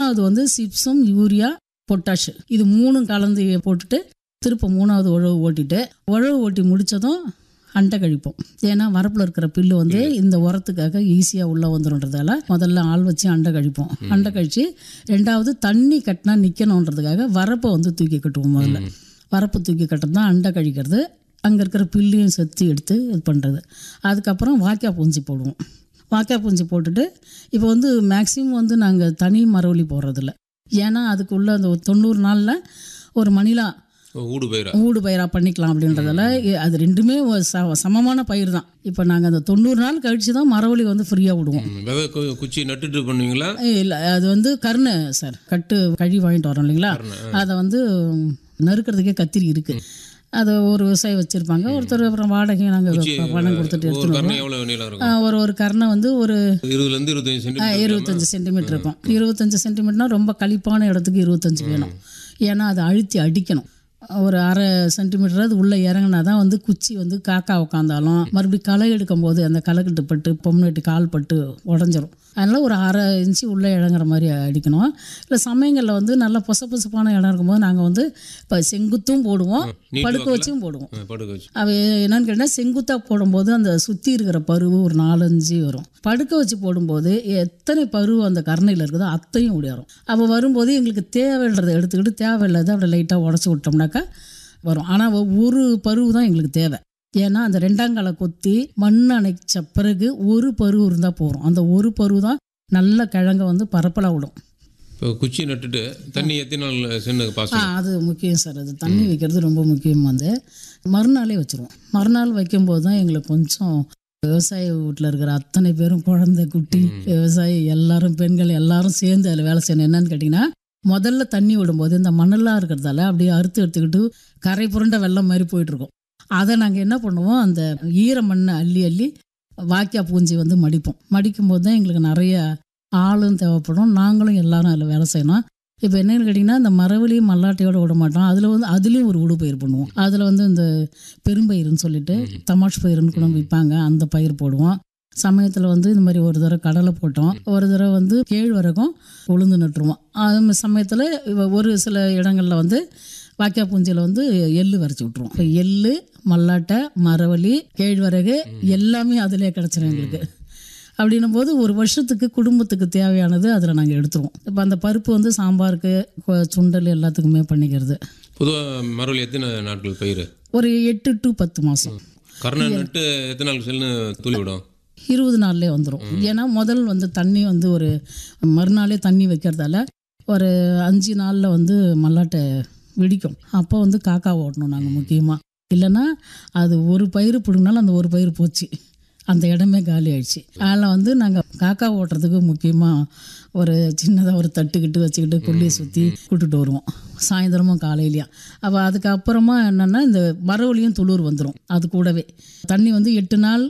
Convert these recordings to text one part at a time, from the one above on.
மூணாவது வந்து gypsum urea potash இது மூணும் கலந்து போட்டுட்டு திருப்ப மூணாவது உழவு ஓட்டிட்டு உழவு ஓட்டி முடிச்சதும் அண்டை கழிப்போம் ஏன்னா வரப்பில் இருக்கிற பில்லு வந்து இந்த உரத்துக்காக ஈஸியாக உள்ளே வந்துடும்ன்றதால முதல்ல ஆள் வச்சு அண்டை கழிப்போம் அண்டை கழிச்சு ரெண்டாவது தண்ணி கட்டினா நிற்கணுன்றதுக்காக வரப்பை வந்து தூக்கி கட்டுவோம் முதல்ல வரப்பு தூக்கி கட்டுறது தான் அண்டை கழிக்கிறது அங்கே இருக்கிற பில்லையும் செத்து எடுத்து இது பண்ணுறது அதுக்கப்புறம் வாய்க்கால் பூஞ்சி போடுவோம் வாய்க்கால் பூஞ்சி போட்டுட்டு இப்போ வந்து மேக்ஸிமம் வந்து நாங்கள் தனி மரவள்ளி போடுறதில்ல ஏன்னா அதுக்குள்ள அந்த ஒரு தொண்ணூறு நாளில் ஒரு மணிலா ஓ, ஊடு பயிரா ஊடு பயிராக பண்ணிக்கலாம் அப்படின்றதால இ- அது ரெண்டுமே ஒரு ச சமமான பயிர் தான் இப்போ நாங்கள் அந்த தொண்ணூறு நாள் கழிச்சு தான் மரவள்ளி வந்து ஃப்ரீயாக விடுவோம் ம், விதை கு- குச்சி நட்டுட்டு பண்ணுவீங்களா இல்லை அது வந்து கருணை சார் கட்டு கழி வாங்கிட்டு வரோம் இல்லைங்களா அதை வந்து நறுக்கிறதுக்கே கத்திரி இருக்கு அதை ஒரு விவசாயி வச்சுருப்பாங்க ஒருத்தர் அப்புறம் வாடகை நாங்கள் பணம் கொடுத்துட்டு ஒரு எடுத்துன்னு கரணை வருவோம் எவ்வளவு நீளம் ஆ, இருக்கும் ஒரு ஒரு கரணை வந்து ஒரு இருபதுல இருந்து இருபத்தஞ்சு ஆ, சென்டிமீட்டர் இருபத்தஞ்சு சென்டிமீட்டர் இருக்கும் இருபத்தஞ்சு சென்டிமீட்டர்னா ரொம்ப களிப்பான இடத்துக்கு இருபத்தஞ்சு வேணும் ஏன்னா அதை அழுத்தி அடிக்கணும் ஒரு அரை சென்டிமீட்டர் அது உள்ளே இறங்கினா தான் வந்து குச்சி வந்து காக்கா உட்காந்தாலும் மறுபடியும் களை எடுக்கும் போது அந்த களைக்கட்டு பட்டு பொம்னெட்டு கால் பட்டு உடஞ்சிரும் அதனால் ஒரு அரை இன்ச்சு உள்ளே இறங்குற மாதிரி அடிக்கணும் இல்லை சமயங்களில் வந்து நல்லா பொச பொசப்பான இடம் இருக்கும்போது நாங்கள் வந்து இப்போ செங்குத்தும் போடுவோம் நீட்டு படுக்க வாக்குல? வச்சும் போடுவோம் ஆ, படுக்க வச்சு அவ என்னன்னு கேட்டால் செங்குத்தாக போடும்போது அந்த சுற்றி இருக்கிற பருவு ஒரு நாலஞ்சு வரும் படுக்க வச்சு போடும்போது எத்தனை பருவு அந்த கரணையில் இருக்குதோ அத்தையும் ஓடியாரும் அப்போ வரும்போது எங்களுக்கு தேவைன்றதை எடுத்துக்கிட்டு தேவையில்லாத அப்படி லைட்டாக உடச்சி விட்டோம்னாக்கா வரும் ஆனால் ஒரு பருவு தான் எங்களுக்கு தேவை ஏன்னா அந்த ரெண்டாங்காலை கொத்தி மண் அணைச்ச பிறகு ஒரு பருவு இருந்தால் போகிறோம் அந்த ஒரு பருவு தான் நல்ல கிழங்க வந்து பரப்பலாக விடும் இப்போ குச்சி நட்டுட்டு தண்ணி எத்தனை நாள் சென்னு ஆ பாசம் அது முக்கியம் சார் அது தண்ணி வைக்கிறது ரொம்ப முக்கியம் வந்து மறுநாளே வச்சுருவோம் மறுநாள் வைக்கும்போது தான் எங்களுக்கு கொஞ்சம் விவசாய வீட்டில் இருக்கிற அத்தனை பேரும் குழந்தை குட்டி விவசாயி எல்லாரும் பெண்கள் எல்லாரும் சேர்ந்து அதில் வேலை செய்யணும் என்னன்னு கேட்டிங்கன்னா முதல்ல தண்ணி விடும்போது இந்த மணலாக இருக்கிறதால அப்படியே அறுத்து எடுத்துக்கிட்டு கரை புரண்ட வெள்ளம் மாதிரி போயிட்டுருக்கோம் அதை நாங்கள் என்ன பண்ணுவோம் அந்த ஈர மண்ணை அள்ளி அள்ளி வாக்கியா பூஞ்சி வந்து மடிப்போம் மடிக்கும் போது தான் எங்களுக்கு நிறைய ஆளும் தேவைப்படும் நாங்களும் எல்லாரும் அதில் வேலை செய்யணும் இப்போ என்னன்னு கேட்டிங்கன்னா இந்த மரவள்ளி மல்லாட்டையோட விட மாட்டோம் அதில் வந்து அதுலேயும் ஒரு உடு பயிர் பண்ணுவோம் அதில் வந்து இந்த பெரும்பயிர்னு சொல்லிட்டு தமாஷ் பயிர்னு கூட விற்பாங்க அந்த பயிர் போடுவோம் சமயத்தில் வந்து இந்த மாதிரி ஒரு தடவை கடலை போட்டோம் ஒரு தடவை வந்து கேழ்வரகும் உளுந்து நட்டுருவோம் அது சமயத்தில் ஒரு சில இடங்களில் வந்து வாக்கியா பூஞ்சியில் வந்து எள்ளு வரைச்சி விட்ருவோம் இப்போ எள்ளு மல்லாட்டை மரவள்ளி கேழ்வரகு எல்லாமே அதிலே கிடச்சிரும் எங்களுக்கு அப்படின்னும் போது ஒரு வருஷத்துக்கு குடும்பத்துக்கு தேவையானது அதில் நாங்கள் எடுத்துருவோம் இப்போ அந்த பருப்பு வந்து சாம்பாருக்கு கொ- சுண்டல் எல்லாத்துக்குமே பண்ணிக்கிறது பொதுவாக மரவள்ளி எத்தனை நாட்கள் பயிர் ஒரு எட்டு டு பத்து மாதம் கரணை நட்டு எத்தனை நாள் செல்னு தூளி விடும் இருபது நாள்லேயே வந்துடும் ஏன்னா முதல் வந்து தண்ணி வந்து ஒரு மறுநாளே தண்ணி வைக்கிறதால ஒரு அஞ்சு நாளில் வந்து மல்லாட்டை வெடிக்கும் அப்போ வந்து காக்கா ஓட்டணும் நாங்கள் முக்கியமாக இல்லைன்னா அது ஒரு பயிர் பிடுங்கினாலும் அந்த ஒரு பயிர் போச்சு அந்த இடமே காலி ஆயிடுச்சு அதில் வந்து நாங்கள் காக்கா ஓட்டுறதுக்கு முக்கியமாக ஒரு சின்னதாக ஒரு தட்டுக்கிட்டு வச்சுக்கிட்டு கொல்லியை சுற்றி கூட்டுட்டு வருவோம் சாயந்தரமும் காலையிலையும் அப்போ அதுக்கப்புறமா என்னென்னா இந்த மரவழியும் துளிர் வந்துடும் அது கூடவே தண்ணி வந்து எட்டு நாள்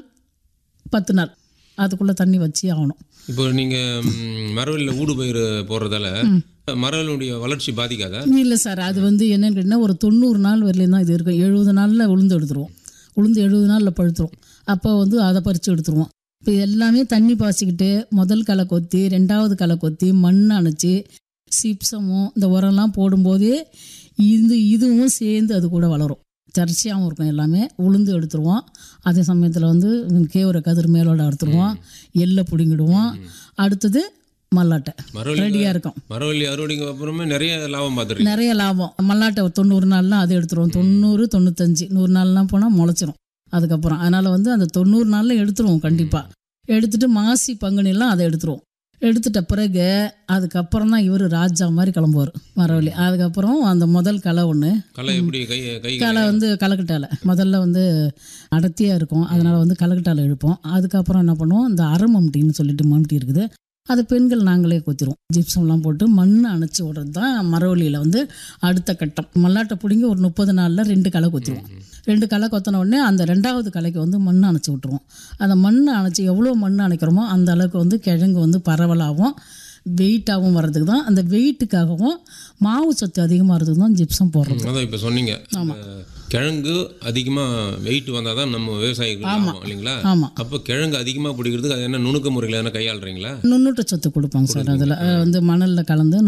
பத்து நாள் அதுக்குள்ளே தண்ணி வச்சு ஆகணும் இப்போ நீங்கள் மரவள்ளியில் ஊடு பயிர் போடுறதால மரவள்ளியுடைய வளர்ச்சி பாதிக்காதா இல்லை சார் அது வந்து என்னன்னு கேட்டிங்கன்னா ஒரு தொண்ணூறு நாள் வரையிலும் தான் இது இருக்கும் எழுபது நாளில் உளுந்து எடுத்துருவோம் உளுந்து எழுபது நாளில் பழுத்துரும் அப்போ வந்து அதை பறித்து எடுத்துருவோம் இப்போ எல்லாமே தண்ணி பாய்ச்சிக்கிட்டு முதல் களை கொத்தி ரெண்டாவது களை கொத்தி மண் அணைச்சி சிப்சமும் இந்த உரம்லாம் போடும்போதே இது இதுவும் சேர்ந்து அது கூட வளரும் தரிசியாகவும் இருக்கும் எல்லாமே உளுந்து எடுத்துருவோம் அதே சமயத்தில் வந்து கேவரை கதிர் மேலோட எடுத்துருவோம் எள்ளை பிடுங்கிடுவோம் அடுத்தது மல்லாட்டை மரவள்ளி ரெடியாக இருக்கும் மரவள்ளி அறுவடைக்கு அப்புறமே நிறைய லாபம் பார்த்துருக்கீங்க நிறைய லாபம் மல்லாட்டை ஒரு தொண்ணூறு நாள்லாம் அது எடுத்துருவோம் தொண்ணூறு தொண்ணூத்தஞ்சு நூறு நாள்லாம் போனால் முளைச்சிரும் அதுக்கப்புறம் அதனால் வந்து அந்த தொண்ணூறு நாளில் எடுத்துருவோம் கண்டிப்பாக எடுத்துட்டு மாசி பங்குனிலாம் அதை எடுத்துருவோம் எடுத்துட்ட பிறகு அதுக்கப்புறம் தான் இவர் ராஜா மாதிரி கிளம்புவார் மரவள்ளி அதுக்கப்புறம் அந்த முதல் களை ஒன்று களை எப்படி கை கை களை வந்து கலக்கட்டால முதல்ல வந்து அடர்த்தியாக இருக்கும் அதனால் வந்து கலக்கட்டால இழுப்போம் அதுக்கப்புறம் என்ன பண்ணுவோம் இந்த அரை மம்டின்னு சொல்லிட்டு மம்டி இருக்குது அது பெண்கள் நாங்களே கொத்திடுவோம் ஜிப்சம்லாம் போட்டு மண் அணைச்சி விடுறது தான் மரவள்ளியில் வந்து அடுத்த கட்டம் மல்லாட்டை பிடிங்கி ஒரு முப்பது நாளில் ரெண்டு களை கொத்திடுவோம் ரெண்டு களை கொத்தின உடனே அந்த ரெண்டாவது களைக்கு வந்து மண் அணைச்சி விட்ருவோம் அந்த மண் அணைச்சி எவ்வளோ மண் அணைக்கிறோமோ அந்த அளவுக்கு வந்து கிழங்கு வந்து பரவலாகவும் வெயிட்டாகவும் வர்றதுக்கு தான் அந்த வெயிட்டுக்காகவும் மாவு சத்து அதிகமாக வர்றதுக்கு தான் ஜிப்சம் போடுறது அதான் இப்போ சொன்னீங்க இந்த கிழங்கு அதிகமாக வெயிட் வந்தால் தான் நம்ம விவசாயிகள் ஆகும் இல்லைங்களா ஆமாம் அப்போ கிழங்கு அதிகமாக பிடிக்கிறதுக்கு அது என்ன நுணுக்க முறையில் என்ன கையாளுறீங்களா நுண்ணூட்ட சத்து கொடுப்பாங்க சார் அதில் வந்து மணலில் கலந்து